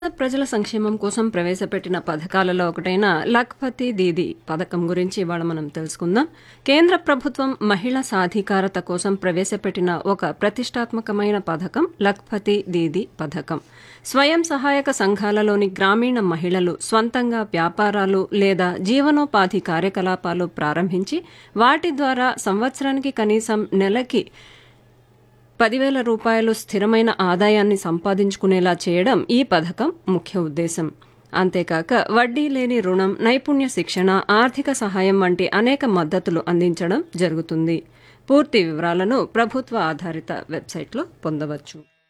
ప్రజల సంక్షేమం కోసం ప్రవేశపెట్టిన పథకాలలో ఒకటైన లఖ్పతి దీది పథకం గురించి ఇవాళ మనం తెలుసుకుందాం కేంద్ర ప్రభుత్వం మహిళా సాధికారత కోసం ప్రవేశపెట్టిన ఒక ప్రతిష్టాత్మకమైన పథకం లఖ్పతి దీది పథకం స్వయం సహాయక సంఘాలలోని గ్రామీణ మహిళలు స్వంతంగా వ్యాపారాలు లేదా జీవనోపాధి కార్యకలాపాలు ప్రారంభించి వాటి ద్వారా సంవత్సరానికి కనీసం నెలకి పదివేల రూపాయలు స్థిరమైన ఆదాయాన్ని సంపాదించుకునేలా చేయడం ఈ పథకం ముఖ్య ఉద్దేశం అంతేకాక వడ్డీ లేని రుణం నైపుణ్య శిక్షణ ఆర్థిక సహాయం వంటి అనేక మద్దతులు అందించడం జరుగుతుంది పూర్తి వివరాలను ప్రభుత్వ ఆధారిత వెబ్సైట్లో పొందవచ్చు